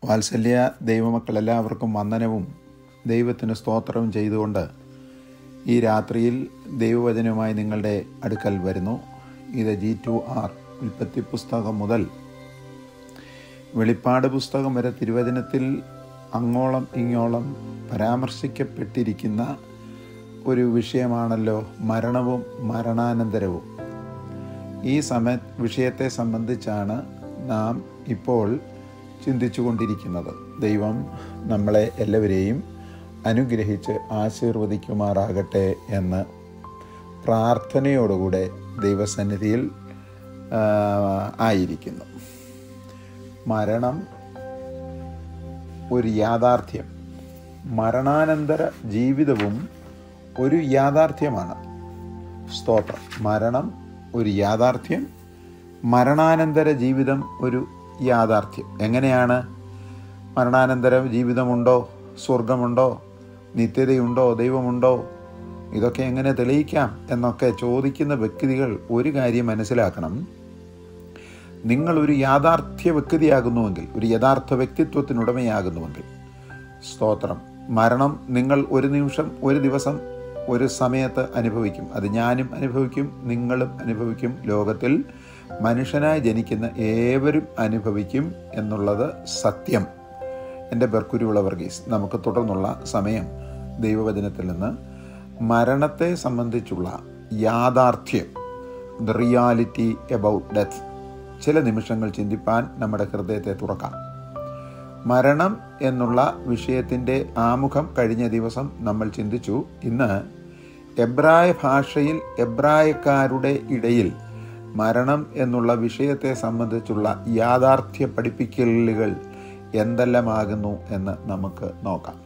വാത്സല്യ ദൈവമക്കളെല്ലാവർക്കും വന്ദനവും ദൈവത്തിന് സ്തോത്രവും ചെയ്തുകൊണ്ട് ഈ രാത്രിയിൽ ദൈവവചനവുമായി നിങ്ങളുടെ അടുക്കൽ വരുന്നു ഇത് ജി ടു ആർ ഉൽപ്പത്തി പുസ്തകം മുതൽ വെളിപ്പാട് പുസ്തകം വരെ തിരുവചനത്തിൽ അങ്ങോളം ഇങ്ങോളം പരാമർശിക്കപ്പെട്ടിരിക്കുന്ന ഒരു വിഷയമാണല്ലോ മരണവും മരണാനന്തരവും ഈ സമയ വിഷയത്തെ സംബന്ധിച്ചാണ് നാം ഇപ്പോൾ ചിന്തിച്ചു കൊണ്ടിരിക്കുന്നത് ദൈവം നമ്മളെ എല്ലാവരെയും അനുഗ്രഹിച്ച് ആശീർവദിക്കുമാറാകട്ടെ എന്ന് പ്രാർത്ഥനയോടുകൂടെ ദൈവസന്നിധിയിൽ ആ, ആയിരിക്കുന്നു മരണം ഒരു യാഥാർത്ഥ്യം മരണാനന്തര ജീവിതവും ഒരു യാഥാർത്ഥ്യമാണ് സ്തോത്രം മരണം ഒരു യാഥാർത്ഥ്യം മരണാനന്തര ജീവിതം ഒരു യാഥാർത്ഥ്യം എങ്ങനെയാണ് മരണാനന്തര ജീവിതമുണ്ടോ സ്വർഗമുണ്ടോ നിത്യതയുണ്ടോ ദൈവമുണ്ടോ ഇതൊക്കെ എങ്ങനെ തെളിയിക്കാം എന്നൊക്കെ ചോദിക്കുന്ന വ്യക്തികൾ ഒരു കാര്യം മനസ്സിലാക്കണം നിങ്ങൾ ഒരു യാഥാർത്ഥ്യ വ്യക്തിയാകുന്നുവെങ്കിൽ ഒരു യഥാർത്ഥ വ്യക്തിത്വത്തിനുടമയാകുന്നുവെങ്കിൽ സ്തോത്രം മരണം നിങ്ങൾ ഒരു നിമിഷം ഒരു ദിവസം ഒരു സമയത്ത് അനുഭവിക്കും അത് ഞാനും അനുഭവിക്കും നിങ്ങളും അനുഭവിക്കും ലോകത്തിൽ മനുഷ്യനായി ജനിക്കുന്ന ഏവരും അനുഭവിക്കും എന്നുള്ളത് സത്യം എൻ്റെ ബർക്കുരുവിള വർഗീസ് നമുക്ക് തുടർന്നുള്ള സമയം ദൈവവചനത്തിൽ നിന്ന് മരണത്തെ സംബന്ധിച്ചുള്ള യാഥാർത്ഥ്യം ദ റിയാലിറ്റി എബൌട്ട് ഡെത്ത് ചില നിമിഷങ്ങൾ ചിന്തിപ്പാൻ നമ്മുടെ ഹൃദയത്തെ തുറക്കാം മരണം എന്നുള്ള വിഷയത്തിൻ്റെ ആമുഖം കഴിഞ്ഞ ദിവസം നമ്മൾ ചിന്തിച്ചു ഇന്ന് എബ്രായ ഭാഷയിൽ എബ്രായക്കാരുടെ ഇടയിൽ മരണം എന്നുള്ള വിഷയത്തെ സംബന്ധിച്ചുള്ള യാഥാർത്ഥ്യ പഠിപ്പിക്കലുകൾ എന്തെല്ലാമാകുന്നു എന്ന് നമുക്ക് നോക്കാം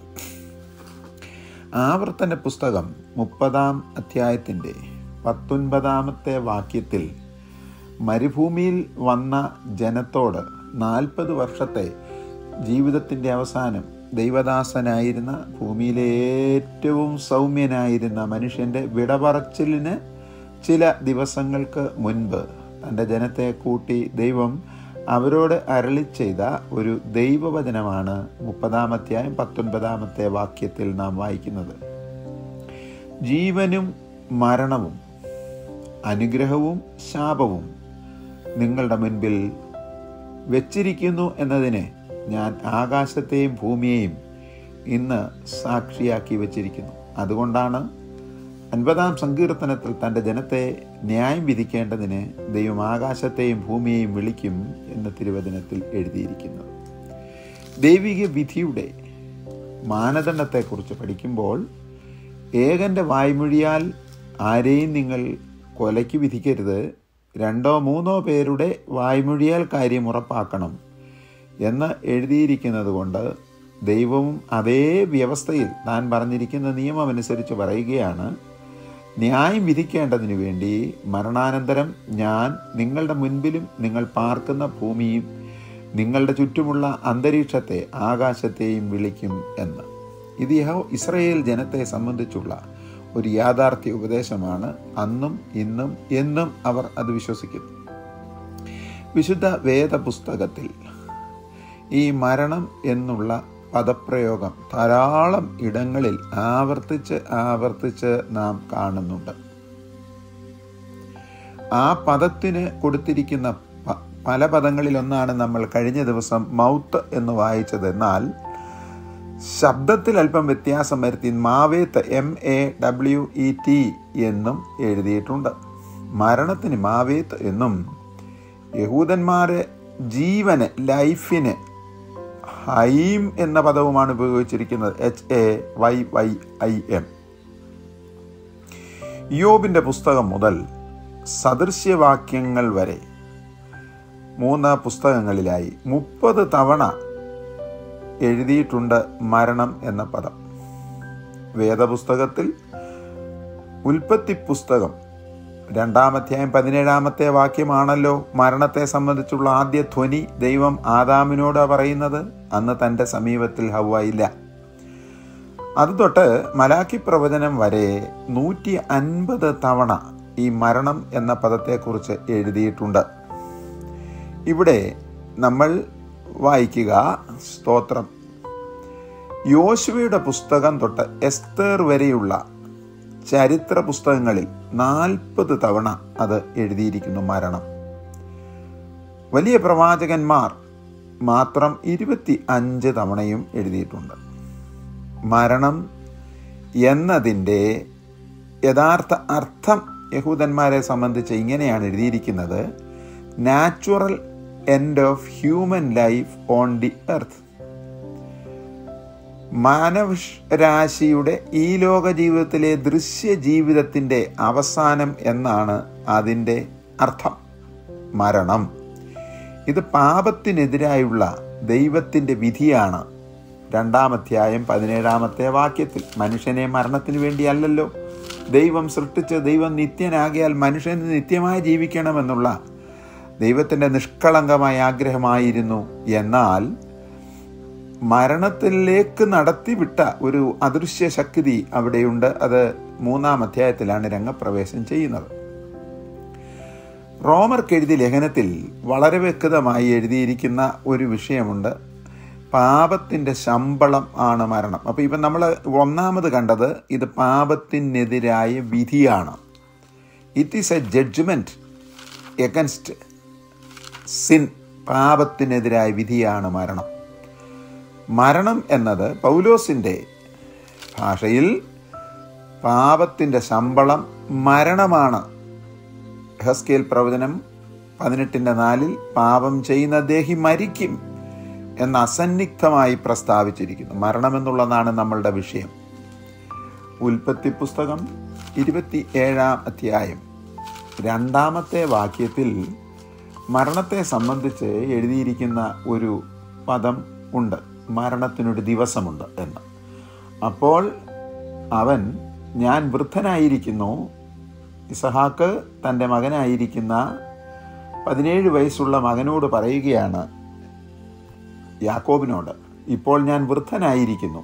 ആവർത്തന പുസ്തകം മുപ്പതാം അധ്യായത്തിൻ്റെ പത്തൊൻപതാമത്തെ വാക്യത്തിൽ മരുഭൂമിയിൽ വന്ന ജനത്തോട് നാൽപ്പത് വർഷത്തെ ജീവിതത്തിൻ്റെ അവസാനം ദൈവദാസനായിരുന്ന ഭൂമിയിലെ ഏറ്റവും സൗമ്യനായിരുന്ന മനുഷ്യൻ്റെ വിടപറച്ചിലിന് ചില ദിവസങ്ങൾക്ക് മുൻപ് തൻ്റെ ജനത്തെ കൂട്ടി ദൈവം അവരോട് അരളി ചെയ്ത ഒരു ദൈവവചനമാണ് മുപ്പതാമത്തെയായും പത്തൊൻപതാമത്തെ വാക്യത്തിൽ നാം വായിക്കുന്നത് ജീവനും മരണവും അനുഗ്രഹവും ശാപവും നിങ്ങളുടെ മുൻപിൽ വെച്ചിരിക്കുന്നു എന്നതിന് ഞാൻ ആകാശത്തെയും ഭൂമിയെയും ഇന്ന് സാക്ഷിയാക്കി വച്ചിരിക്കുന്നു അതുകൊണ്ടാണ് അൻപതാം സങ്കീർത്തനത്തിൽ തൻ്റെ ജനത്തെ ന്യായം വിധിക്കേണ്ടതിന് ദൈവം ആകാശത്തെയും ഭൂമിയെയും വിളിക്കും എന്ന് തിരുവചനത്തിൽ എഴുതിയിരിക്കുന്നത് ദൈവിക വിധിയുടെ മാനദണ്ഡത്തെക്കുറിച്ച് പഠിക്കുമ്പോൾ ഏകൻ്റെ വായ്മൊഴിയാൽ ആരെയും നിങ്ങൾ കൊലയ്ക്ക് വിധിക്കരുത് രണ്ടോ മൂന്നോ പേരുടെ വായ്മൊഴിയാൽ കാര്യം ഉറപ്പാക്കണം എന്ന് എഴുതിയിരിക്കുന്നത് കൊണ്ട് ദൈവവും അതേ വ്യവസ്ഥയിൽ താൻ പറഞ്ഞിരിക്കുന്ന നിയമമനുസരിച്ച് പറയുകയാണ് ന്യായം വിധിക്കേണ്ടതിനു വേണ്ടി മരണാനന്തരം ഞാൻ നിങ്ങളുടെ മുൻപിലും നിങ്ങൾ പാർക്കുന്ന ഭൂമിയും നിങ്ങളുടെ ചുറ്റുമുള്ള അന്തരീക്ഷത്തെ ആകാശത്തെയും വിളിക്കും എന്ന് ഇത് യഹോ ഇസ്രയേൽ ജനത്തെ സംബന്ധിച്ചുള്ള ഒരു യാഥാർത്ഥ്യ ഉപദേശമാണ് അന്നും ഇന്നും എന്നും അവർ അത് വിശ്വസിക്കുന്നു വിശുദ്ധ വേദപുസ്തകത്തിൽ ഈ മരണം എന്നുള്ള പദപ്രയോഗം ധാരാളം ഇടങ്ങളിൽ ആവർത്തിച്ച് ആവർത്തിച്ച് നാം കാണുന്നുണ്ട് ആ പദത്തിന് കൊടുത്തിരിക്കുന്ന പ- പല പദങ്ങളിലൊന്നാണ് നമ്മൾ കഴിഞ്ഞ ദിവസം മൗത്ത് എന്ന് വായിച്ചത് എന്നാൽ ശബ്ദത്തിൽ അല്പം വ്യത്യാസം വരുത്തി മാവേത്ത് M A W E T എന്നും എഴുതിയിട്ടുണ്ട് മരണത്തിന് മാവേത്ത് എന്നും യഹൂദന്മാരെ ജീവന് ലൈഫിന് ഹൈം എന്ന പദവുമാണ് ഉപയോഗിച്ചിരിക്കുന്നത് H A Y Y I M യോബിൻ്റെ പുസ്തകം മുതൽ സദൃശ്യവാക്യങ്ങൾ വരെ മൂന്ന് പുസ്തകങ്ങളിലായി മുപ്പത് തവണ എഴുതിയിട്ടുണ്ട് മരണം എന്ന പദം വേദപുസ്തകത്തിൽ ഉൽപ്പത്തി പുസ്തകം രണ്ടാമധ്യായം പതിനേഴാമത്തെ വാക്യമാണല്ലോ മരണത്തെ സംബന്ധിച്ചുള്ള ആദ്യ ധ്വനി ദൈവം ആദാമിനോട് പറയുന്നത് അന്ന് തൻ്റെ സമീപത്തിൽ ഹവ്വ ഇല്ല അത് തൊട്ട് മലാക്കി പ്രവചനം വരെ നൂറ്റി അൻപത് തവണ ഈ മരണം എന്ന പദത്തെക്കുറിച്ച് എഴുതിയിട്ടുണ്ട് ഇവിടെ നമ്മൾ വായിക്കുക സ്തോത്രം യോശുവയുടെ പുസ്തകം തൊട്ട് എസ്തേർ വരെയുള്ള ചരിത്ര പുസ്തകങ്ങളിൽ നാൽപ്പത് തവണ അത് എഴുതിയിരിക്കുന്നു മരണം വലിയ പ്രവാചകന്മാർ മാത്രം ഇരുപത്തി അഞ്ച് തവണയും എഴുതിയിട്ടുണ്ട് മരണം എന്നതിൻ്റെ യഥാർത്ഥ അർത്ഥം യഹൂദന്മാരെ സംബന്ധിച്ച് ഇങ്ങനെയാണ് എഴുതിയിരിക്കുന്നത് natural end of human life on the earth മാനവരാശിയുടെ ഈ ലോക ജീവിതത്തിലെ ദൃശ്യ ജീവിതത്തിൻ്റെ അവസാനം എന്നാണ് അതിൻ്റെ അർത്ഥം മരണം ഇത് പാപത്തിനെതിരായുള്ള ദൈവത്തിൻ്റെ വിധിയാണ് രണ്ടാമധ്യായം പതിനേഴാമത്തെ വാക്യത്തിൽ മനുഷ്യനെ മരണത്തിന് വേണ്ടിയല്ലല്ലോ ദൈവം സൃഷ്ടിച്ച് ദൈവം നിത്യനാകിയാൽ മനുഷ്യന് നിത്യമായി ജീവിക്കണമെന്നുള്ള ദൈവത്തിൻ്റെ നിഷ്കളങ്കമായ ആഗ്രഹമായിരുന്നു എന്നാൽ മരണത്തിലേക്ക് നടത്തിവിട്ട ഒരു അദൃശ്യ ശക്തി അവിടെയുണ്ട് അത് മൂന്നാം അധ്യായത്തിലാണ് രംഗപ്രവേശം ചെയ്യുന്നത് റോമർക്ക് എഴുതിയ ലേഖനത്തിൽ വളരെ വ്യക്തമായി എഴുതിയിരിക്കുന്ന ഒരു വിഷയമുണ്ട് പാപത്തിൻ്റെ ശമ്പളം ആണ് മരണം അപ്പോൾ ഇപ്പം നമ്മൾ ഒന്നാമത് കണ്ടത് ഇത് പാപത്തിനെതിരായ വിധിയാണ് it is a judgement against sin പാപത്തിനെതിരായ വിധിയാണ് മരണം മരണം എന്നത് പൗലോസിൻ്റെ ഭാഷയിൽ പാപത്തിൻ്റെ ശമ്പളം മരണമാണ് ഹസ്കേൽ പ്രവചനം പതിനെട്ടിൻ്റെ നാലിൽ പാപം ചെയ്യുന്ന ദേഹി മരിക്കും എന്ന് അസന്നിഗ്ധമായി പ്രസ്താവിച്ചിരിക്കുന്നു മരണമെന്നുള്ളതാണ് നമ്മളുടെ വിഷയം ഉൽപ്പത്തി പുസ്തകം ഇരുപത്തി ഏഴാം അധ്യായം രണ്ടാമത്തെ വാക്യത്തിൽ മരണത്തെ സംബന്ധിച്ച് എഴുതിയിരിക്കുന്ന ഒരു പദം ഉണ്ട് മരണത്തിനൊരു ദിവസമുണ്ട് എന്ന് അപ്പോൾ അവൻ ഞാൻ വൃദ്ധനായിരിക്കുന്നു ഇസഹാക്ക് തൻ്റെ മകനായിരിക്കുന്ന പതിനേഴ് വയസ്സുള്ള മകനോട് പറയുകയാണ് യാക്കോബിനോട് ഇപ്പോൾ ഞാൻ വൃദ്ധനായിരിക്കുന്നു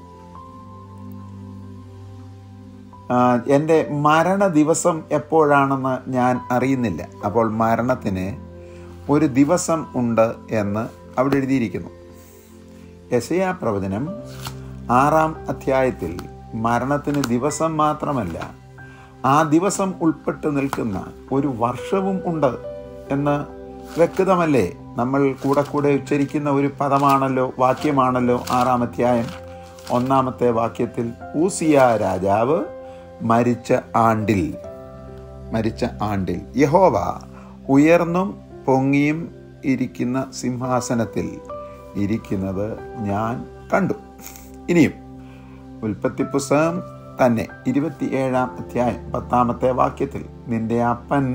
എൻ്റെ മരണ ദിവസം എപ്പോഴാണെന്ന് ഞാൻ അറിയുന്നില്ല അപ്പോൾ മരണത്തിന് ഒരു ദിവസം ഉണ്ട് എന്ന് അവിടെ എഴുതിയിരിക്കുന്നു യശയാ പ്രവചനം ആറാം അധ്യായത്തിൽ മരണത്തിന് ദിവസം മാത്രമല്ല ആ ദിവസം ഉൾപ്പെട്ട് നിൽക്കുന്ന ഒരു വർഷവും ഉണ്ട് എന്ന് വ്യക്തമല്ലേ നമ്മൾ കൂടെ കൂടെ ഉച്ചരിക്കുന്ന ഒരു പദമാണല്ലോ വാക്യമാണല്ലോ ആറാം അധ്യായം ഒന്നാമത്തെ വാക്യത്തിൽ ഊസിയ രാജാവ് മരിച്ച ആണ്ടിൽ മരിച്ച ആണ്ടിൽ യഹോവ ഉയർന്നും പൊങ്ങിയും ഇരിക്കുന്ന സിംഹാസനത്തിൽ ഇരിക്കുന്നത് ഞാൻ കണ്ടു ഇനിയും ഉൽപ്പത്തി പുസ്തകം തന്നെ ഇരുപത്തിയേഴാം അധ്യായം പത്താമത്തെ വാക്യത്തിൽ നിന്റെ അപ്പൻ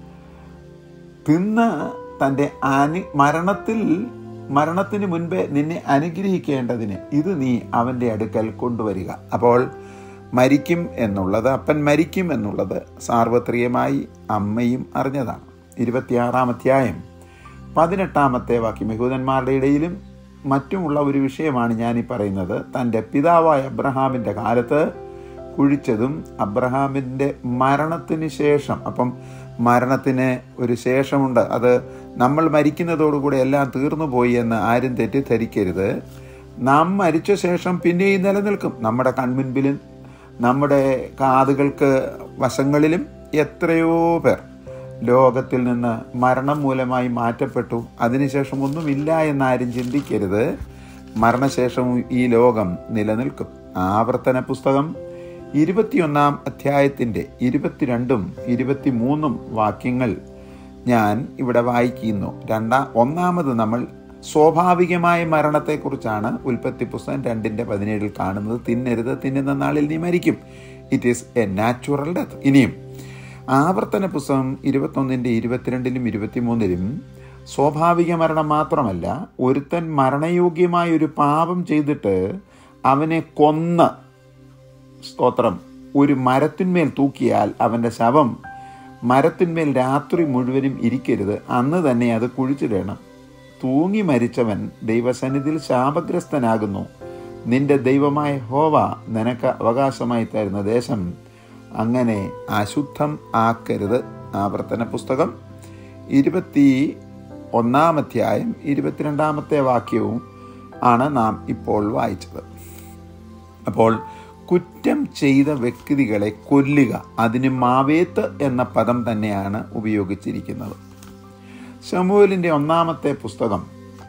തിന്ന് തൻ്റെ അനു മരണത്തിൽ മരണത്തിന് മുൻപേ നിന്നെ അനുഗ്രഹിക്കേണ്ടതിന് ഇത് നീ അവൻ്റെ അടുക്കൽ കൊണ്ടുവരിക അപ്പോൾ മരിക്കും എന്നുള്ളത് അപ്പൻ മരിക്കും എന്നുള്ളത് സാർവത്രികമായി അമ്മയും അറിഞ്ഞതാണ് ഇരുപത്തിയാറാം അധ്യായം പതിനെട്ടാമത്തെ വാക്യം യഹൂദന്മാരുടെ ഇടയിലും മറ്റുമുള്ള ഒരു വിഷയമാണ് ഞാൻ ഈ പറയുന്നത് തൻ്റെ പിതാവായ അബ്രഹാമിൻ്റെ കാലത്ത് കുഴിച്ചതും അബ്രഹാമിൻ്റെ മരണത്തിന് ശേഷം അപ്പം മരണത്തിന് ഒരു ശേഷമുണ്ട് അത് നമ്മൾ മരിക്കുന്നതോടുകൂടി എല്ലാം തീർന്നു പോയി എന്ന് ആരും തെറ്റിദ്ധരിക്കരുത് നാം മരിച്ച ശേഷം പിന്നെയും നിലനിൽക്കും നമ്മുടെ കൺമുൻപിലും നമ്മുടെ കാതുകൾക്ക് വശങ്ങളിലും എത്രയോ പേർ ലോകത്തിൽ നിന്ന് മരണം മൂലമായി മാറ്റപ്പെട്ടു അതിനുശേഷം ഒന്നുമില്ല എന്നാരും ചിന്തിക്കരുത് മരണശേഷവും ഈ ലോകം നിലനിൽക്കും ആവർത്തന പുസ്തകം ഇരുപത്തിയൊന്നാം അധ്യായത്തിൻ്റെ ഇരുപത്തിരണ്ടും ഇരുപത്തിമൂന്നും വാക്യങ്ങൾ ഞാൻ ഇവിടെ വായിക്കുന്നു രണ്ടാം ഒന്നാമത് നമ്മൾ സ്വാഭാവികമായ മരണത്തെക്കുറിച്ചാണ് ഉൽപ്പത്തി പുസ്തകം രണ്ടിൻ്റെ പതിനേഴിൽ കാണുന്നത് തിന്നരുത് തിന്നുന്ന നാളിൽ നീ മരിക്കും it is a natural death ഇനിയും ആവർത്തന പുസ്തകം ഇരുപത്തൊന്നിൻ്റെ ഇരുപത്തിരണ്ടിലും ഇരുപത്തിമൂന്നിലും സ്വാഭാവിക മരണം മാത്രമല്ല ഒരുത്തൻ മരണയോഗ്യമായ ഒരു പാപം ചെയ്തിട്ട് അവനെ കൊന്ന് സ്തോത്രം ഒരു മരത്തിന്മേൽ തൂക്കിയാൽ അവൻ്റെ ശവം മരത്തിന്മേൽ രാത്രി മുഴുവനും ഇരിക്കരുത് അന്ന് തന്നെ അത് കുഴിച്ചിടണം തൂങ്ങി മരിച്ചവൻ ദൈവസന്നിധിയിൽ ശാപഗ്രസ്തനാകുന്നു നിന്റെ ദൈവമായ ഹോവ നിനക്ക് അവകാശമായി തരുന്ന ദേശം അങ്ങനെ അശുദ്ധം ആക്കരുത് ആവർത്തന പുസ്തകം ഇരുപത്തി ഒന്നാം അധ്യായം ഇരുപത്തിരണ്ടാമത്തെ വാക്യവും ആണ് നാം ഇപ്പോൾ വായിച്ചത് അപ്പോൾ കുറ്റം ചെയ്ത വ്യക്തികളെ കൊല്ലുക അതിന് മാവേത്ത് എന്ന പദം തന്നെയാണ് ഉപയോഗിച്ചിരിക്കുന്നത് ശമുവലിൻ്റെ ഒന്നാമത്തെ പുസ്തകം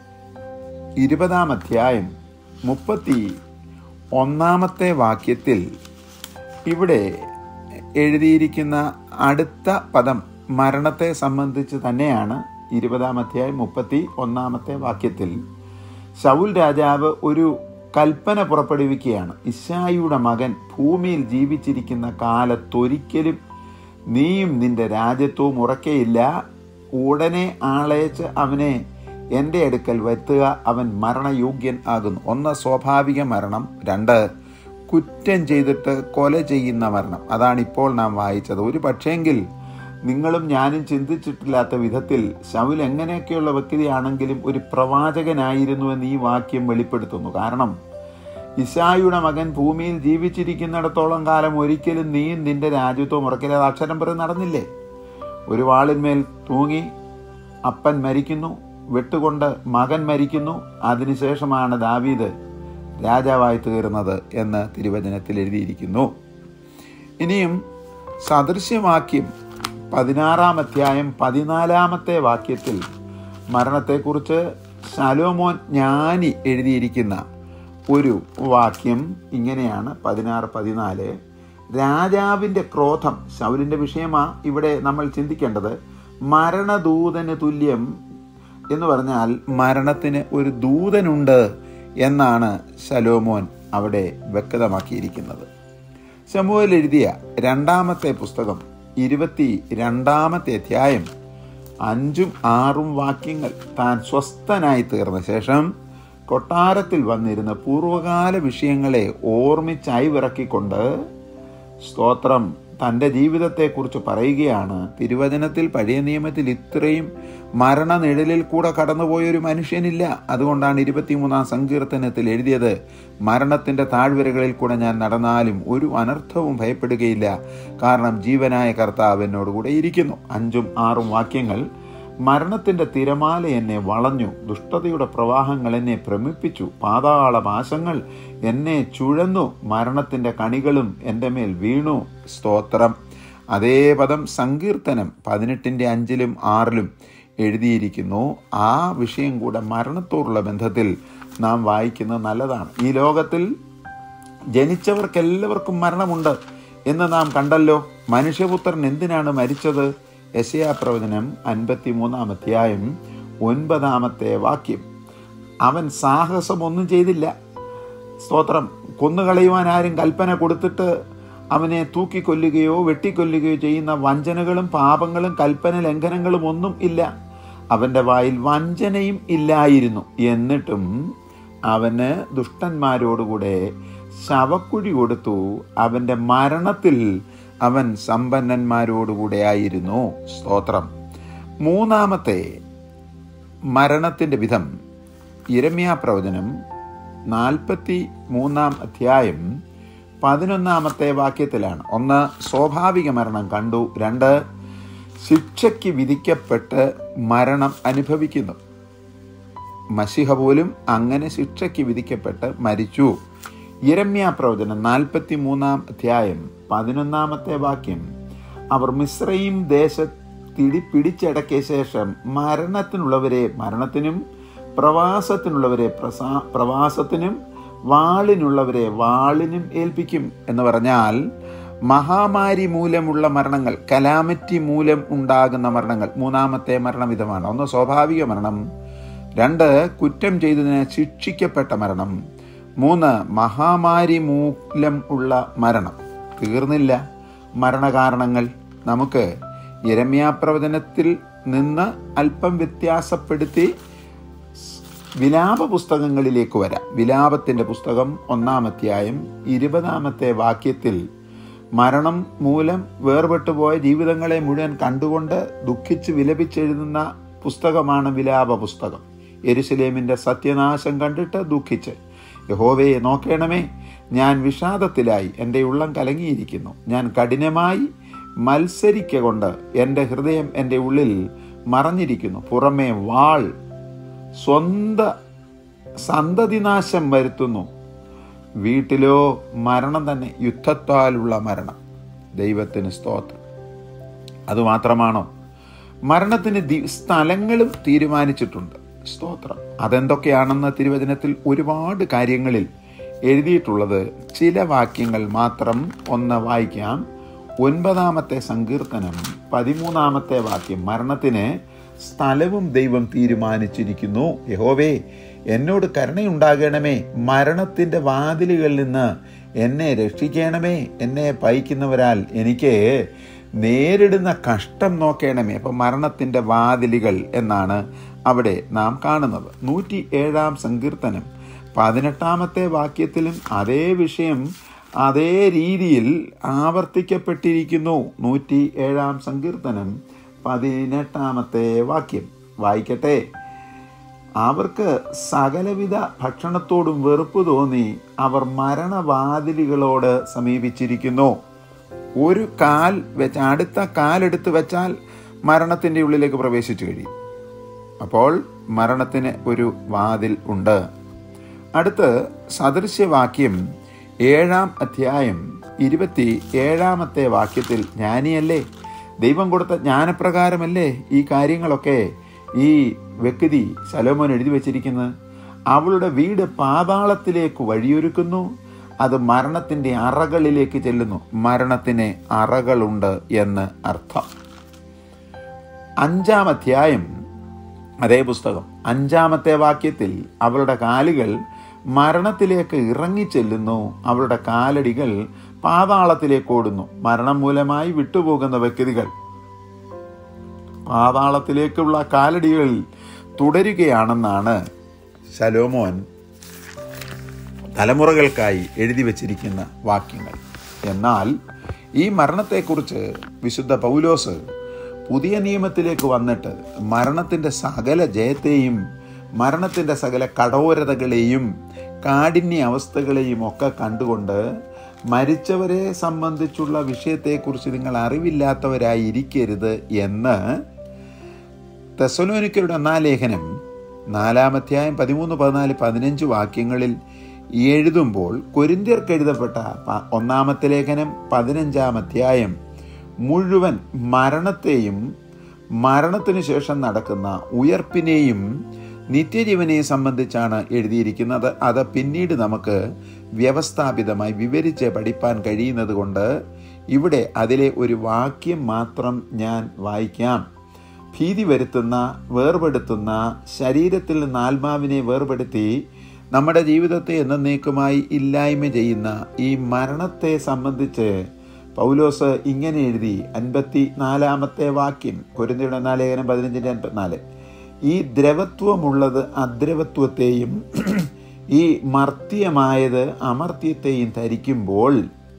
ഇരുപതാം അധ്യായം മുപ്പത്തി ഒന്നാമത്തെ വാക്യത്തിൽ ഇവിടെ എഴുതിയിരിക്കുന്ന അടുത്ത പദം മരണത്തെ സംബന്ധിച്ച് തന്നെയാണ് ഇരുപതാം അധ്യായം മുപ്പത്തി ഒന്നാമത്തെ വാക്യത്തിൽ ശൗൽ രാജാവ് ഒരു കൽപ്പന പുറപ്പെടുവിക്കുകയാണ് ഇശായിയുടെ മകൻ ഭൂമിയിൽ ജീവിച്ചിരിക്കുന്ന കാലത്തൊരിക്കലും നീയും നിന്റെ രാജ്യത്വവും ഉറക്കയില്ല ഉടനെ ആളയച്ച് അവനെ എൻ്റെ അടുക്കൽ വരുത്തുക അവൻ മരണയോഗ്യൻ ആകുന്നു ഒന്ന് സ്വാഭാവിക മരണം രണ്ട് കുറ്റം ചെയ്തിട്ട് കൊല ചെയ്യുന്ന മരണം അതാണ് ഇപ്പോൾ നാം വായിച്ചത് ഒരു പക്ഷേങ്കിൽ നിങ്ങളും ഞാനും ചിന്തിച്ചിട്ടില്ലാത്ത വിധത്തിൽ ശൗൽ എങ്ങനെയൊക്കെയുള്ള വ്യക്തിയാണെങ്കിലും ഒരു പ്രവാചകനായിരുന്നു എന്ന് ഈ വാക്യം വെളിപ്പെടുത്തുന്നു കാരണം ഇശായിയുടെ മകൻ ഭൂമിയിൽ ജീവിച്ചിരിക്കുന്നിടത്തോളം കാലം ഒരിക്കലും നീയും നിന്റെ രാജ്യത്വം ഉറക്കില്ല അക്ഷരം പറഞ്ഞ് നടന്നില്ലേ ഒരു വാളിന്മേൽ തൂങ്ങി അപ്പൻ മരിക്കുന്നു വെട്ടുകൊണ്ട് മകൻ മരിക്കുന്നു അതിനുശേഷമാണ് ദാവീദ് രാജാവായി തീർന്നത് എന്ന് തിരുവചനത്തിൽ എഴുതിയിരിക്കുന്നു ഇനിയും സദൃശ്യവാക്യം പതിനാറാം അധ്യായം പതിനാലാമത്തെ വാക്യത്തിൽ മരണത്തെക്കുറിച്ച് ശലോമോൻ ജ്ഞാനി എഴുതിയിരിക്കുന്ന ഒരു വാക്യം ഇങ്ങനെയാണ് പതിനാറ് പതിനാല് രാജാവിൻ്റെ ക്രോധം ശൗലിൻ്റെ വിഷയമാ ഇവിടെ നമ്മൾ ചിന്തിക്കേണ്ടത് മരണദൂതന് തുല്യം എന്ന് പറഞ്ഞാൽ മരണത്തിന് ഒരു ദൂതനുണ്ട് എന്നാണ് ശലോമോൻ അവിടെ വ്യക്തമാക്കിയിരിക്കുന്നത് ശമുവൽ എഴുതിയ രണ്ടാമത്തെ പുസ്തകം ഇരുപത്തി രണ്ടാമത്തെ അധ്യായം അഞ്ചും ആറും വാക്യങ്ങൾ താൻ സ്വസ്ഥനായി തീർന്ന ശേഷം കൊട്ടാരത്തിൽ വന്നിരുന്ന പൂർവകാല വിഷയങ്ങളെ ഓർമ്മിച്ചായി വിറക്കിക്കൊണ്ട് സ്തോത്രം തൻ്റെ ജീവിതത്തെക്കുറിച്ച് പറയുകയാണ് തിരുവചനത്തിൽ പഴയ നിയമത്തിൽ ഇത്രയും മരണനിഴലിൽ കൂടെ കടന്നുപോയൊരു മനുഷ്യനില്ല അതുകൊണ്ടാണ് ഇരുപത്തിമൂന്നാം സങ്കീർത്തനത്തിൽ എഴുതിയത് മരണത്തിൻ്റെ താഴ്വരകളിൽ കൂടെ ഞാൻ നടന്നാലും ഒരു അനർത്ഥവും ഭയപ്പെടുകയില്ല കാരണം ജീവനായ കർത്താവ് എന്നോടുകൂടെ ഇരിക്കുന്നു അഞ്ചും ആറും വാക്യങ്ങൾ മരണത്തിൻ്റെ തിരമാല എന്നെ വളഞ്ഞു ദുഷ്ടതയുടെ പ്രവാഹങ്ങൾ എന്നെ ഭ്രമിപ്പിച്ചു പാതാളപാശങ്ങൾ എന്നെ ചുഴന്നു മരണത്തിൻ്റെ കണികളും എൻ്റെ മേൽ വീണു സ്തോത്രം അതേ പദം സങ്കീർത്തനം പതിനെട്ടിൻ്റെ അഞ്ചിലും ആറിലും എഴുതിയിരിക്കുന്നു ആ വിഷയം കൂടെ മരണത്തോടുള്ള ബന്ധത്തിൽ നാം വായിക്കുന്നത് നല്ലതാണ് ഈ ലോകത്തിൽ ജനിച്ചവർക്കെല്ലാവർക്കും മരണമുണ്ട് എന്ന് നാം കണ്ടല്ലോ മനുഷ്യപുത്രൻ എന്തിനാണ് മരിച്ചത് യശയാ പ്രവചനം അൻപത്തി മൂന്നാം അധ്യായം ഒൻപതാമത്തെ വാക്യം അവൻ സാഹസമൊന്നും ചെയ്തില്ല സ്തോത്രം കൊന്നുകളയുവാൻ ആരും കൽപ്പന കൊടുത്തിട്ട് അവനെ തൂക്കിക്കൊല്ലുകയോ വെട്ടിക്കൊല്ലുകയോ ചെയ്യുന്ന വഞ്ചനകളും പാപങ്ങളും കൽപ്പന ലംഘനങ്ങളും ഒന്നും ഇല്ല അവൻ്റെ വായിൽ വഞ്ചനയും ഇല്ലായിരുന്നു എന്നിട്ടും അവന് ദുഷ്ടന്മാരോടുകൂടെ ശവക്കുഴി കൊടുത്തു അവൻ്റെ മരണത്തിൽ അവൻ സമ്പന്നന്മാരോടുകൂടെ ആയിരുന്നു സ്തോത്രം മൂന്നാമത്തെ മരണത്തിൻ്റെ വിധം ഇരമ്യാ പ്രവചനം നാൽപ്പത്തി മൂന്നാം അധ്യായം പതിനൊന്നാമത്തെ വാക്യത്തിലാണ് ഒന്ന് സ്വാഭാവിക മരണം കണ്ടു രണ്ട് ശിക്ഷയ്ക്ക് വിധിക്കപ്പെട്ട് മരണം അനുഭവിക്കുന്നു മഷിഹ പോലും അങ്ങനെ ശിക്ഷയ്ക്ക് വിധിക്കപ്പെട്ട് മരിച്ചു ഇരമ്യാ പ്രവചനം നാൽപ്പത്തി മൂന്നാം അധ്യായം പതിനൊന്നാമത്തെ വാക്യം അവർ മിശ്രയും ദേശത്തിടി പിടിച്ചടക്കിയ ശേഷം മരണത്തിനുള്ളവരെ മരണത്തിനും പ്രവാസത്തിനുള്ളവരെ പ്രസാ പ്രവാസത്തിനും വാളിനുള്ളവരെ വാളിനും ഏൽപ്പിക്കും എന്ന് പറഞ്ഞാൽ മഹാമാരി മൂലമുള്ള മരണങ്ങൾ കലാമിറ്റി മൂലം ഉണ്ടാകുന്ന മരണങ്ങൾ മൂന്നാമത്തെ മരണവിധമാണ് ഒന്ന് സ്വാഭാവിക മരണം രണ്ട് കുറ്റം ചെയ്തതിന് ശിക്ഷിക്കപ്പെട്ട മരണം മൂന്ന് മഹാമാരി മൂലം ഉള്ള മരണം തീർന്നില്ല മരണകാരണങ്ങൾ നമുക്ക് ഇരമ്യാപ്രവചനത്തിൽ നിന്ന് അല്പം വ്യത്യാസപ്പെടുത്തി വിലാപ പുസ്തകങ്ങളിലേക്ക് വരാം വിലാപത്തിൻ്റെ പുസ്തകം ഒന്നാമധ്യായം ഇരുപതാമത്തെ വാക്യത്തിൽ മരണം മൂലം വേർപെട്ടുപോയ ജീവിതങ്ങളെ മുഴുവൻ കണ്ടുകൊണ്ട് ദുഃഖിച്ച് വിലപിച്ചെഴുതുന്ന പുസ്തകമാണ് വിലാപ പുസ്തകം എരുസലേമിൻ്റെ സത്യനാശം കണ്ടിട്ട് ദുഃഖിച്ച് യഹോവയെ നോക്കണമേ ഞാൻ വിഷാദത്തിലായി എൻ്റെ ഉള്ളം കലങ്ങിയിരിക്കുന്നു ഞാൻ കഠിനമായി മത്സരിക്കൊണ്ട് എൻ്റെ ഹൃദയം എൻ്റെ ഉള്ളിൽ മറഞ്ഞിരിക്കുന്നു പുറമേ വാൾ സ്വന്ത സന്തതിനാശം വരുത്തുന്നു വീട്ടിലോ മരണം തന്നെ യുദ്ധത്താലുള്ള മരണം ദൈവത്തിന് സ്തോത്രം അതുമാത്രമാണോ മരണത്തിന് ദി സ്ഥലങ്ങളും തീരുമാനിച്ചിട്ടുണ്ട് സ്തോത്രം അതെന്തൊക്കെയാണെന്ന് തിരുവചനത്തിൽ ഒരുപാട് കാര്യങ്ങളിൽ എഴുതിയിട്ടുള്ളത് ചില വാക്യങ്ങൾ മാത്രം ഒന്ന് വായിക്കാം ഒൻപതാമത്തെ സങ്കീർത്തനം പതിമൂന്നാമത്തെ വാക്യം മരണത്തിന് സ്ഥലവും ദൈവം തീരുമാനിച്ചിരിക്കുന്നു യഹോവേ എന്നോട് കരുണയുണ്ടാകണമേ മരണത്തിൻ്റെ വാതിലുകളിൽ നിന്ന് എന്നെ രക്ഷിക്കണമേ എന്നെ പയിക്കുന്നവരാൽ എനിക്ക് നേരിടുന്ന കഷ്ടം നോക്കണമേ അപ്പം മരണത്തിൻ്റെ വാതിലുകൾ എന്നാണ് അവിടെ നാം കാണുന്നത് നൂറ്റി ഏഴാം സങ്കീർത്തനം പതിനെട്ടാമത്തെ വാക്യത്തിലും അതേ വിഷയം അതേ രീതിയിൽ ആവർത്തിക്കപ്പെട്ടിരിക്കുന്നു നൂറ്റി ഏഴാം സങ്കീർത്തനം പതിനെട്ടാമത്തെ വാക്യം വായിക്കട്ടെ അവർക്ക് സകലവിധ ഭക്ഷണത്തോടും വെറുപ്പ് തോന്നി അവർ മരണവാതിലുകളോട് സമീപിച്ചിരിക്കുന്നു ഒരു കാൽ വെച്ച് അടുത്ത കാലെടുത്ത് വെച്ചാൽ മരണത്തിൻ്റെ ഉള്ളിലേക്ക് പ്രവേശിച്ചു കഴിയും അപ്പോൾ മരണത്തിന് ഒരു വാതിൽ ഉണ്ട് അടുത്ത് സദൃശ്യവാക്യം ഏഴാം അധ്യായം ഇരുപത്തി ഏഴാമത്തെ വാക്യത്തിൽ ജ്ഞാനിയല്ലേ ദൈവം കൊടുത്ത ജ്ഞാനപ്രകാരമല്ലേ ഈ കാര്യങ്ങളൊക്കെ ഈ വ്യക്തി ശലോമോൻ എഴുതി വച്ചിരിക്കുന്നത് അവളുടെ വീട് പാതാളത്തിലേക്ക് വഴിയൊരുക്കുന്നു അത് മരണത്തിൻ്റെ അറകളിലേക്ക് ചെല്ലുന്നു മരണത്തിന് അറകളുണ്ട് എന്ന് അർത്ഥം അഞ്ചാം അധ്യായം അതേ പുസ്തകം അഞ്ചാമത്തെ വാക്യത്തിൽ അവളുടെ കാലുകൾ മരണത്തിലേക്ക് ഇറങ്ങിച്ചെല്ലുന്നു അവളുടെ കാലടികൾ പാതാളത്തിലേക്ക് ഓടുന്നു മരണം മൂലമായി വിട്ടുപോകുന്ന വ്യക്തികൾ പാതാളത്തിലേക്കുള്ള കാലടികൾ തുടരുകയാണെന്നാണ് ശലോമോൻ തലമുറകൾക്കായി എഴുതി വച്ചിരിക്കുന്ന വാക്യങ്ങൾ എന്നാൽ ഈ മരണത്തെക്കുറിച്ച് വിശുദ്ധ പൗലോസ് പുതിയ നിയമത്തിലേക്ക് വന്നിട്ട് മരണത്തിൻ്റെ സകല ജയത്തെയും മരണത്തിൻ്റെ സകല കഠോരതകളെയും കാഠിന്യ അവസ്ഥകളെയും ഒക്കെ കണ്ടുകൊണ്ട് മരിച്ചവരെ സംബന്ധിച്ചുള്ള വിഷയത്തെക്കുറിച്ച് നിങ്ങൾ അറിവില്ലാത്തവരായി ഇരിക്കരുത് എന്ന് തെസലോനിക്കരുടെ ഒന്നാം ലേഖനം നാലാമധ്യായം പതിമൂന്ന് പതിനാല് പതിനഞ്ച് വാക്യങ്ങളിൽ എഴുതുമ്പോൾ കൊരിന്ത്യർക്ക് എഴുതപ്പെട്ട ഒന്നാമത്തെ ലേഖനം പതിനഞ്ചാം അധ്യായം മുഴുവൻ മരണത്തെയും മരണത്തിനു ശേഷം നടക്കുന്ന ഉയർപ്പിനെയും നിത്യജീവനെയും സംബന്ധിച്ചാണ് എഴുതിയിരിക്കുന്നത് അത് പിന്നീട് നമുക്ക് വ്യവസ്ഥാപിതമായി വിവരിച്ച് പഠിപ്പാൻ കഴിയുന്നത് കൊണ്ട് ഇവിടെ അതിലെ ഒരു വാക്യം മാത്രം ഞാൻ വായിക്കാം ഭീതി വരുത്തുന്ന വേർപെടുത്തുന്ന ശരീരത്തിൽ നിന്ന് ആത്മാവിനെ വേർപെടുത്തി നമ്മുടെ ജീവിതത്തെ എന്നേക്കുമായി ഇല്ലായ്മ ചെയ്യുന്ന ഈ മരണത്തെ സംബന്ധിച്ച് പൗലോസ് ഇങ്ങനെ എഴുതി അൻപത്തി നാലാമത്തെ വാക്യം കുരുന്തിയുടെ നാലേഖനം പതിനഞ്ചിൻ്റെ അൻപത്തിനാല് ഈ ദ്രവത്വമുള്ളത് അദ്രവത്വത്തെയും ഈ മർത്യമായത് അമർത്യത്തെയും ധരിക്കുമ്പോൾ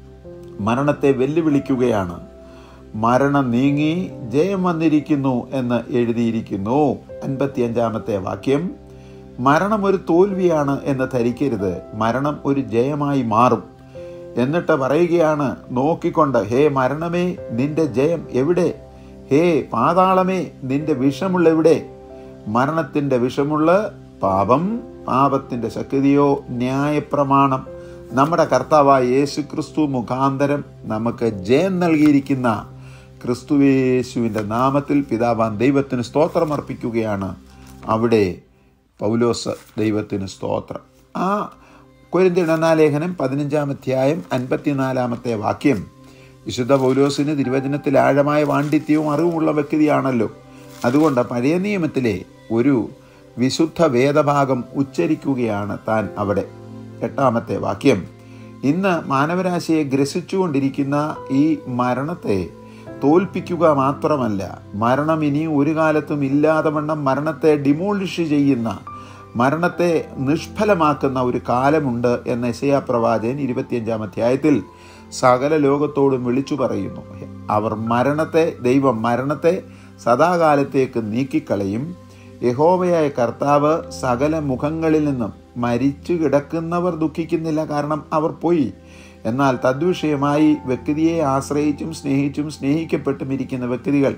മരണത്തെ വെല്ലുവിളിക്കുകയാണ് മരണം നീങ്ങി ജയം വന്നിരിക്കുന്നു എന്ന് എഴുതിയിരിക്കുന്നു അൻപത്തിയഞ്ചാമത്തെ വാക്യം മരണം ഒരു തോൽവിയാണ് എന്ന് ധരിക്കരുത് മരണം ഒരു ജയമായി മാറും എന്നിട്ട് പറയുകയാണ് നോക്കിക്കൊണ്ട് ഹേ മരണമേ നിന്റെ ജയം എവിടെ ഹേ പാതാളമേ നിന്റെ വിഷമുള്ള എവിടെ മരണത്തിൻ്റെ വിഷമുള്ള പാപം പാപത്തിൻ്റെ ശക്തിയോ ന്യായപ്രമാണം നമ്മുടെ കർത്താവായ യേശു ക്രിസ്തു മുഖാന്തരം നമുക്ക് ജയം നൽകിയിരിക്കുന്ന ക്രിസ്തുവേശുവിൻ്റെ നാമത്തിൽ പിതാവാൻ ദൈവത്തിന് സ്തോത്രം അർപ്പിക്കുകയാണ് അവിടെ പൗലോസ് ദൈവത്തിന് സ്തോത്രം ആ കൊരിന്തിടനാലേഖനം പതിനഞ്ചാം അധ്യായം അൻപത്തിനാലാമത്തെ വാക്യം വിശുദ്ധ പൗലോസിന് തിരുവചനത്തിൽ ആഴമായ പാണ്ഡിത്യവും അറിവുമുള്ള വ്യക്തിയാണല്ലോ അതുകൊണ്ട് പഴയ നിയമത്തിലെ ഒരു വിശുദ്ധ വേദഭാഗം ഉച്ചരിക്കുകയാണ് താൻ അവിടെ എട്ടാമത്തെ വാക്യം ഇന്ന് മാനവരാശിയെ ഗ്രസിച്ചുകൊണ്ടിരിക്കുന്ന ഈ മരണത്തെ തോൽപ്പിക്കുക മാത്രമല്ല മരണം ഇനി ഒരു കാലത്തും ഇല്ലാതെ വണ്ണം മരണത്തെ ഡിമോളിഷ് ചെയ്യുന്ന മരണത്തെ നിഷ്ഫലമാക്കുന്ന ഒരു കാലമുണ്ട് എന്ന് യശയാ പ്രവാചകൻ ഇരുപത്തിയഞ്ചാം അധ്യായത്തിൽ സകല ലോകത്തോടും വിളിച്ചു പറയുന്നു അവർ മരണത്തെ ദൈവം മരണത്തെ സദാകാലത്തേക്ക് നീക്കിക്കളയും യഹോവയായ കർത്താവ് സകല മുഖങ്ങളിൽ നിന്നും മരിച്ചു കിടക്കുന്നവർ ദുഃഖിക്കുന്നില്ല കാരണം അവർ പോയി എന്നാൽ തദ്വിഷയമായി വ്യക്തിയെ ആശ്രയിച്ചും സ്നേഹിച്ചും സ്നേഹിക്കപ്പെട്ടും ഇരിക്കുന്ന വ്യക്തികൾ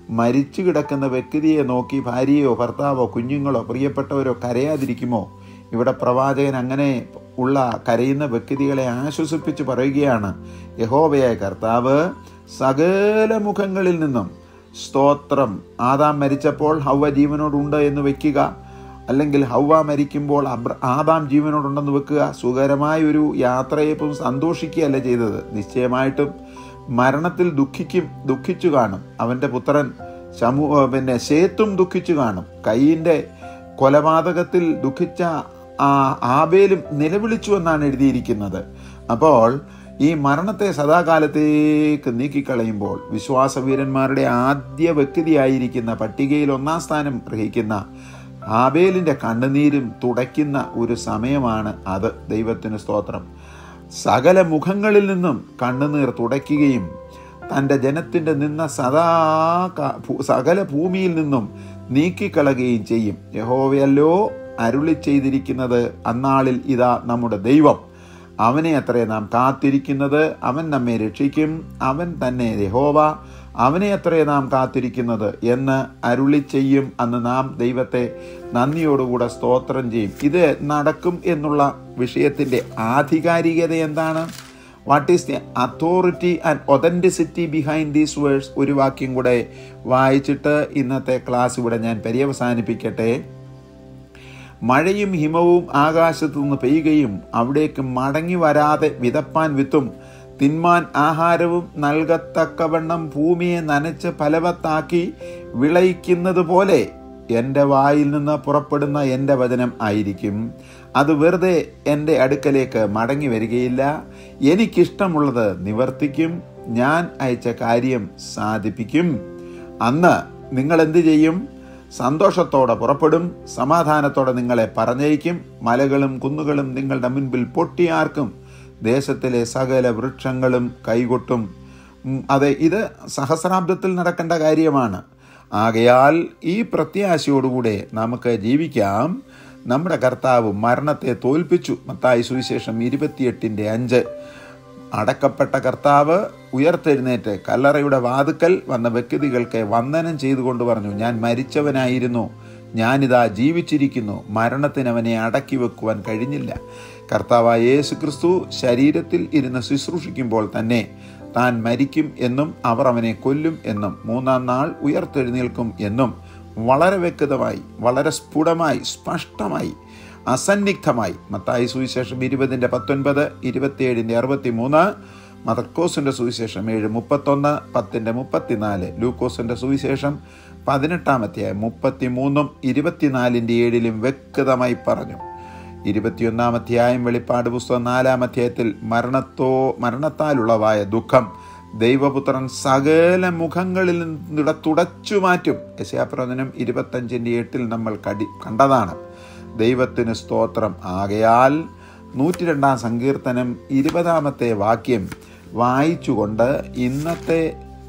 മരിച്ചു കിടക്കുന്ന വ്യക്തിയെ നോക്കി ഭാര്യയോ ഭർത്താവോ കുഞ്ഞുങ്ങളോ പ്രിയപ്പെട്ടവരോ കരയാതിരിക്കുമോ ഇവിടെ പ്രവാചകൻ അങ്ങനെ ഉള്ള കരയുന്ന വ്യക്തികളെ ആശ്വസിപ്പിച്ച് പറയുകയാണ് യഹോവയായ കർത്താവ് സകല മുഖങ്ങളിൽ നിന്നും സ്തോത്രം ആദാം മരിച്ചപ്പോൾ ഹൗവ ജീവനോടുണ്ട് എന്ന് വെക്കുക അല്ലെങ്കിൽ ഹൗവ മരിക്കുമ്പോൾ അബ്ര ആദാം ജീവനോടുണ്ടെന്ന് വെക്കുക സുഖകരമായ ഒരു യാത്രയെപ്പം സന്തോഷിക്കുകയല്ല ചെയ്തത് നിശ്ചയമായിട്ടും മരണത്തിൽ ദുഃഖിക്കും ദുഃഖിച്ചു കാണും അവൻ്റെ പുത്രൻ ശമൂ പിന്നെ ശേത്തും ദുഃഖിച്ചു കാണും കൈയിൻ്റെ കൊലപാതകത്തിൽ ദുഃഖിച്ച ആ ആബേലും നിലവിളിച്ചു എന്നാണ് എഴുതിയിരിക്കുന്നത് അപ്പോൾ ഈ മരണത്തെ സദാകാലത്തേക്ക് നീക്കിക്കളയുമ്പോൾ വിശ്വാസവീരന്മാരുടെ ആദ്യ വ്യക്തിയായിരിക്കുന്ന പട്ടികയിൽ ഒന്നാം സ്ഥാനം ഗ്രഹിക്കുന്ന ആബേലിൻ്റെ കണ്ണുനീരും തുടയ്ക്കുന്ന ഒരു സമയമാണ് അത് ദൈവത്തിന് സ്തോത്രം സകല മുഖങ്ങളിൽ നിന്നും കണ്ണുനീർ തുടയ്ക്കുകയും തൻ്റെ ജനത്തിൻ്റെ നിന്ന സദാ സകല ഭൂമിയിൽ നിന്നും നീക്കിക്കളയുകയും ചെയ്യും യഹോവയല്ലോ അരുളി ചെയ്തിരിക്കുന്നത് അന്നാളിൽ ഇതാ നമ്മുടെ ദൈവം അവനെ അത്രേ നാം കാത്തിരിക്കുന്നത് അവൻ നമ്മെ രക്ഷിക്കും അവൻ തന്നെ യഹോവ അവനെ അത്രേ നാം കാത്തിരിക്കുന്നത് എന്ന് അരുളി ചെയ്യും അന്ന് നാം ദൈവത്തെ നന്ദിയോടുകൂടെ സ്തോത്രം ചെയ്യും ഇത് നടക്കും എന്നുള്ള വിഷയത്തിൻ്റെ ആധികാരികത എന്താണ് what is the authority and authenticity behind these words ഒരു വാക്യം കൂടെ വായിച്ചിട്ട് ഇന്നത്തെ ക്ലാസ് ഇവിടെ ഞാൻ പര്യവസാനിപ്പിക്കട്ടെ മഴയും ഹിമവും ആകാശത്തു നിന്ന് പെയ്യുകയും അവിടേക്ക് മടങ്ങി വരാതെ വിതപ്പാൻ വിത്തും തിന്മാൻ ആഹാരവും നൽകത്തക്കവണ്ണം ഭൂമിയെ നനച്ച് ഫലവത്താക്കി വിളയിക്കുന്നത് പോലെ എൻ്റെ വായിൽ നിന്ന് പുറപ്പെടുന്ന എൻ്റെ വചനം ആയിരിക്കും അത് വെറുതെ എൻ്റെ അടുക്കലേക്ക് മടങ്ങി വരികയില്ല എനിക്കിഷ്ടമുള്ളത് നിവർത്തിക്കും ഞാൻ അയച്ച കാര്യം സാധിപ്പിക്കും അന്ന് നിങ്ങൾ എന്ത് ചെയ്യും സന്തോഷത്തോടെ പുറപ്പെടും സമാധാനത്തോടെ നിങ്ങളെ പറഞ്ഞയക്കും മലകളും കുന്നുകളും നിങ്ങളുടെ മുൻപിൽ പൊട്ടിയാർക്കും ദേശത്തിലെ സകല വൃക്ഷങ്ങളും കൈകൊട്ടും അതെ ഇത് സഹസ്രാബ്ദത്തിൽ നടക്കേണ്ട കാര്യമാണ് ആകയാൽ ഈ പ്രത്യാശയോടുകൂടെ നമുക്ക് ജീവിക്കാം നമ്മുടെ കർത്താവ് മരണത്തെ തോൽപ്പിച്ചു മത്തായി സുവിശേഷം ഇരുപത്തിയെട്ടിൻ്റെ അഞ്ച് അടക്കപ്പെട്ട കർത്താവ് ഉയർത്തെഴുന്നേറ്റ് കല്ലറയുടെ വാതുക്കൽ വന്ന വ്യക്തികൾക്ക് വന്ദനം ചെയ്തുകൊണ്ട് പറഞ്ഞു ഞാൻ മരിച്ചവനായിരുന്നു ഞാനിതാ ജീവിച്ചിരിക്കുന്നു മരണത്തിന് അവനെ അടക്കി വെക്കുവാൻ കഴിഞ്ഞില്ല കർത്താവായ യേശു ക്രിസ്തു ശരീരത്തിൽ ഇരുന്ന് ശുശ്രൂഷിക്കുമ്പോൾ തന്നെ താൻ മരിക്കും എന്നും അവർ അവനെ കൊല്ലും എന്നും മൂന്നാം നാൾ ഉയർത്തെഴുന്നേൽക്കും എന്നും വളരെ വ്യക്തമായി വളരെ സ്ഫുടമായി സ്പഷ്ടമായി അസന്നിഗ്ധമായി മത്തായി സുവിശേഷം ഇരുപതിൻ്റെ പത്തൊൻപത് ഇരുപത്തിയേഴിൻ്റെ അറുപത്തി മൂന്ന് മതക്കോസിൻ്റെ സുവിശേഷം ഏഴ് മുപ്പത്തൊന്ന് പത്തിൻ്റെ മുപ്പത്തിനാല് ലൂക്കോസിൻ്റെ സുവിശേഷം പതിനെട്ടാമത്തെ മുപ്പത്തി മൂന്നും ഇരുപത്തിനാലിൻ്റെ ഏഴിലും വ്യക്തമായി പറഞ്ഞു ഇരുപത്തിയൊന്നാം അധ്യായം വെളിപ്പാട് പുസ്തകം നാലാം അധ്യായത്തിൽ മരണത്തോ മരണത്താലുള്ളവായ ദുഃഖം ദൈവപുത്രൻ സകല മുഖങ്ങളിൽ നിന്നിട തുടച്ചു മാറ്റും യശയാപ്രവചനം ഇരുപത്തഞ്ചിൻ്റെ എട്ടിൽ നമ്മൾ കടി കണ്ടതാണ് ദൈവത്തിന് സ്തോത്രം ആകയാൽ നൂറ്റി രണ്ടാം സങ്കീർത്തനം ഇരുപതാമത്തെ വാക്യം വായിച്ചുകൊണ്ട് ഇന്നത്തെ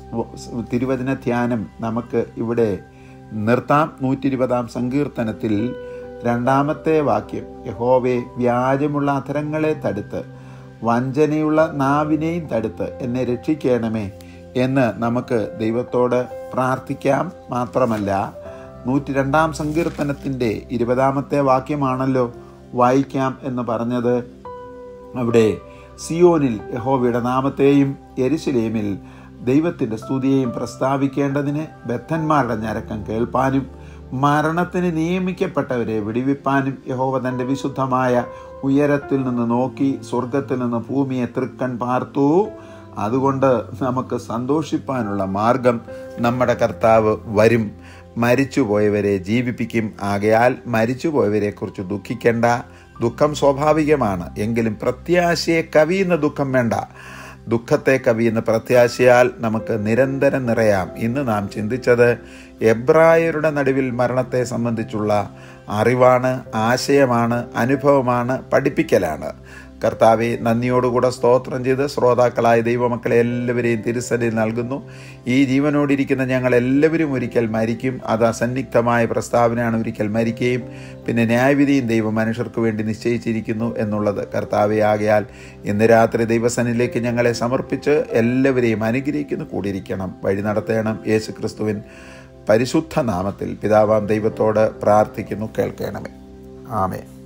തിരുവചന ധ്യാനം നമുക്ക് ഇവിടെ നിർത്താം നൂറ്റി ഇരുപതാം സങ്കീർത്തനത്തിൽ രണ്ടാമത്തെ വാക്യം യഹോവെ വ്യാജമുള്ള അധരങ്ങളെ തടുത്ത് വഞ്ചനയുള്ള നാവിനെയും തടുത്ത് എന്നെ രക്ഷിക്കണമേ എന്ന് നമുക്ക് ദൈവത്തോട് പ്രാർത്ഥിക്കാം മാത്രമല്ല നൂറ്റി രണ്ടാം സങ്കീർത്തനത്തിൻ്റെ ഇരുപതാമത്തെ വാക്യമാണല്ലോ വായിക്കാം എന്ന് പറഞ്ഞത് അവിടെ സിയോനിൽ യഹോവയുടെ നാമത്തെയും എരിശിലേമിൽ ദൈവത്തിൻ്റെ സ്തുതിയെയും പ്രസ്താവിക്കേണ്ടതിന് ബദ്ധന്മാരുടെ ഞരക്കം കേൾപ്പാനും മരണത്തിന് നിയമിക്കപ്പെട്ടവരെ വിടിവിപ്പാനും യഹോവ തൻ്റെ വിശുദ്ധമായ ഉയരത്തിൽ നിന്ന് നോക്കി സ്വർഗത്തിൽ നിന്ന് ഭൂമിയെ തൃക്കൺ പാർത്തു അതുകൊണ്ട് നമുക്ക് സന്തോഷിപ്പാനുള്ള മാർഗം നമ്മുടെ കർത്താവ് വരും മരിച്ചുപോയവരെ ജീവിപ്പിക്കും ആകയാൽ മരിച്ചുപോയവരെക്കുറിച്ച് ദുഃഖിക്കേണ്ട ദുഃഖം സ്വാഭാവികമാണ് എങ്കിലും പ്രത്യാശയെ കവിയുന്ന ദുഃഖം വേണ്ട ദുഃഖത്തെ കവിയുന്ന പ്രത്യാശയാൽ നമുക്ക് നിരന്തരം നിറയാം ഇന്ന് നാം ചിന്തിച്ചത് എബ്രായരുടെ നടുവിൽ മരണത്തെ സംബന്ധിച്ചുള്ള അറിവാണ് ആശയമാണ് അനുഭവമാണ് പഠിപ്പിക്കലാണ് കർത്താവെ നന്ദിയോടുകൂടെ സ്തോത്രം ചെയ്ത് ശ്രോതാക്കളായ ദൈവമക്കളെ എല്ലാവരെയും തിരുസന്നിധി നൽകുന്നു ഈ ജീവനോടിരിക്കുന്ന ഞങ്ങൾ എല്ലാവരും ഒരിക്കൽ മരിക്കും അത് അസന്നിഗ്ധമായ പ്രസ്താവനയാണ് ഒരിക്കൽ മരിക്കുകയും പിന്നെ ന്യായവിധിയും ദൈവം മനുഷ്യർക്ക് വേണ്ടി നിശ്ചയിച്ചിരിക്കുന്നു എന്നുള്ളത് കർത്താവെ ആകയാൽ ഇന്ന് രാത്രി ദൈവസനിലേക്ക് ഞങ്ങളെ സമർപ്പിച്ച് എല്ലാവരെയും അനുഗ്രഹിക്കുന്നു കൂടിയിരിക്കണം വഴി നടത്തണം യേശു ക്രിസ്തുവിൻ പരിശുദ്ധ നാമത്തിൽ പിതാവാം ദൈവത്തോട് പ്രാർത്ഥിക്കുന്നു കേൾക്കണമേ ആമേ